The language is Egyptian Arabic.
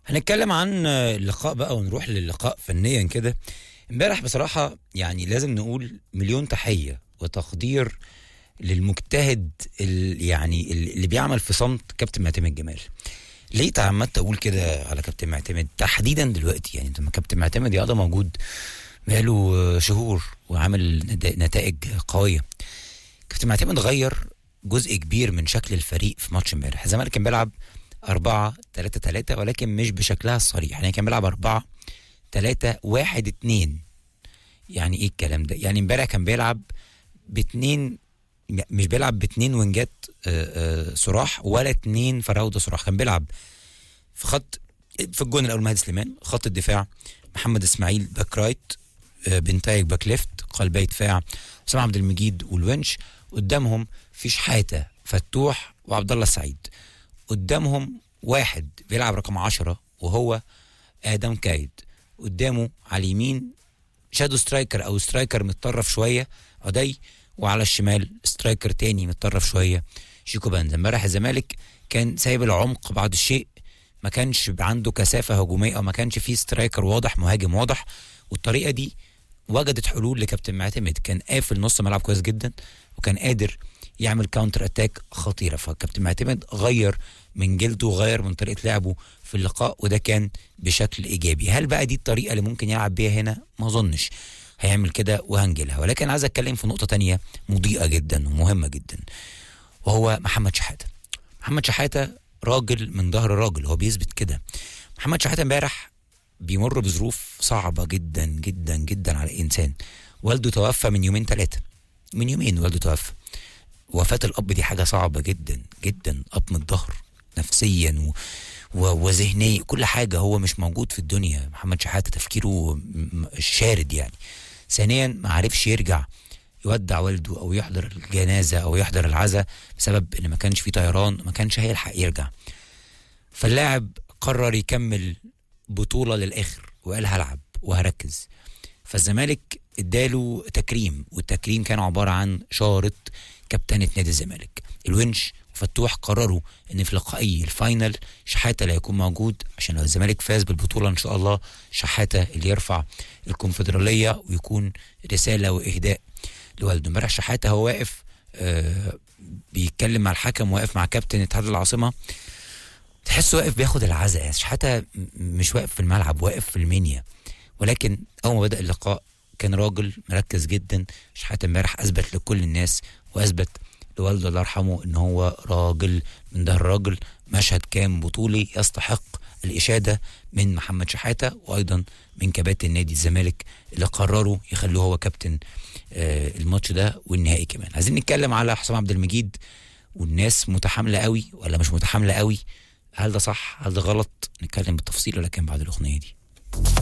هنتكلم عن اللقاء بقى ونروح للقاء فنيا كده امبارح بصراحة يعني لازم نقول مليون تحية وتقدير للمجتهد ال- يعني ال- اللي بيعمل في صمت كابتن معتمد جمال ليه تعمدت اقول كده على كابتن معتمد تحديدا دلوقتي يعني لما كابتن معتمد يقضى موجود بقاله شهور وعامل نتا- نتائج قوية كابتن معتمد غير جزء كبير من شكل الفريق في ماتش امبارح الزمالك كان بيلعب 4 3 3 ولكن مش بشكلها الصريح يعني كان بيلعب 4 3 1 2 يعني ايه الكلام ده يعني امبارح كان بيلعب باتنين مش بيلعب باتنين وينجات آه، آه، صراح ولا اتنين فراوده صراح كان بيلعب في خط في الجون الاول مهدي سليمان خط الدفاع محمد اسماعيل باك رايت آه، بنتايج باك ليفت قلبي دفاع اسامه عبد المجيد والونش قدامهم في شحاته فتوح وعبد الله السعيد قدامهم واحد بيلعب رقم عشرة وهو ادم كايد قدامه على اليمين شادو سترايكر او سترايكر متطرف شويه عدي وعلى الشمال سترايكر تاني متطرف شويه شيكو بانز امبارح الزمالك كان سايب العمق بعض الشيء ما كانش عنده كثافه هجوميه او ما كانش فيه سترايكر واضح مهاجم واضح والطريقه دي وجدت حلول لكابتن معتمد كان قافل نص ملعب كويس جدا وكان قادر يعمل كاونتر اتاك خطيره فكابتن معتمد غير من جلده وغير من طريقه لعبه في اللقاء وده كان بشكل ايجابي هل بقى دي الطريقه اللي ممكن يلعب بيها هنا ما اظنش هيعمل كده وهنجلها ولكن عايز اتكلم في نقطه تانية مضيئه جدا ومهمه جدا وهو محمد شحاته محمد شحاته راجل من ظهر راجل هو بيثبت كده محمد شحاته امبارح بيمر بظروف صعبه جدا جدا جدا على الانسان والده توفى من يومين ثلاثه من يومين والده توفى وفاة الأب دي حاجة صعبة جدا جدا أب من الظهر نفسيا و... و... وذهنيا كل حاجة هو مش موجود في الدنيا محمد شحاتة تفكيره م- م- شارد يعني ثانيا ما عرفش يرجع يودع والده أو يحضر الجنازة أو يحضر العزاء بسبب إن ما كانش في طيران ما كانش هيلحق يرجع فاللاعب قرر يكمل بطولة للآخر وقال هلعب وهركز فالزمالك اداله تكريم والتكريم كان عبارة عن شارة كابتنة نادي الزمالك الونش وفتوح قرروا ان في لقائي الفاينل شحاته لا يكون موجود عشان لو الزمالك فاز بالبطوله ان شاء الله شحاته اللي يرفع الكونفدراليه ويكون رساله واهداء لوالده امبارح شحاته هو واقف آه بيتكلم مع الحكم واقف مع كابتن اتحاد العاصمه تحسه واقف بياخد العزاء يعني شحاته م- مش واقف في الملعب واقف في المنيا ولكن اول ما بدا اللقاء كان راجل مركز جدا شحاته امبارح اثبت لكل الناس واثبت لوالده الله يرحمه ان هو راجل من ده الراجل مشهد كان بطولي يستحق الاشاده من محمد شحاته وايضا من كباتن نادي الزمالك اللي قرروا يخلوه هو كابتن آه الماتش ده والنهائي كمان عايزين نتكلم على حسام عبد المجيد والناس متحامله قوي ولا مش متحامله قوي هل ده صح هل ده غلط نتكلم بالتفصيل ولكن بعد الاغنيه دي